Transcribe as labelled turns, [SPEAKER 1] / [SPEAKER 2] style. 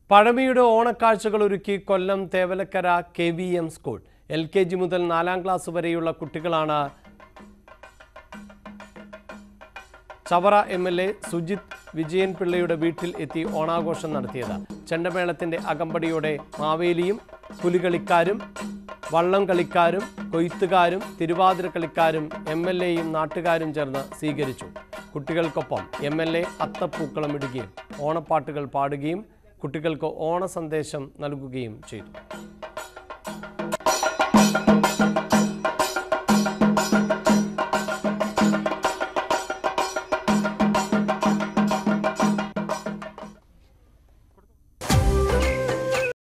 [SPEAKER 1] പഴമയുടെ ഓണക്കാഴ്ചകൾ ഒരുക്കി Kollam Thevalakkara K V M school L K G മുതൽ നാലാം ക്ലാസ് വരെയുള്ള കുട്ടികളാണ് Chavara M L A Sujith Vijayan പിള്ളയുടെ വീട്ടിൽ എത്തി ഓണാഘോഷം നടത്തിയത് ചെണ്ടമേളത്തിന്റെ അകമ്പടിയോടെ മാവേലിയും പുലികളിക്കാരും വള്ളം കളിക്കാരും കൊയ്ത്തുകാരും തിരുവാതിര കളിക്കാരും എം എൽ എയും നാട്ടുകാരും ചേർന്ന് സ്വീകരിച്ചു കുട്ടികൾക്കൊപ്പം എം എൽ എ അത്തപ്പൂക്കളം ഇടുകയും ഓണപ്പാട്ടുകൾ പാടുകയും കുട്ടികൾക്ക് ഓണ സന്ദേശം നൽകുകയും ചെയ്തു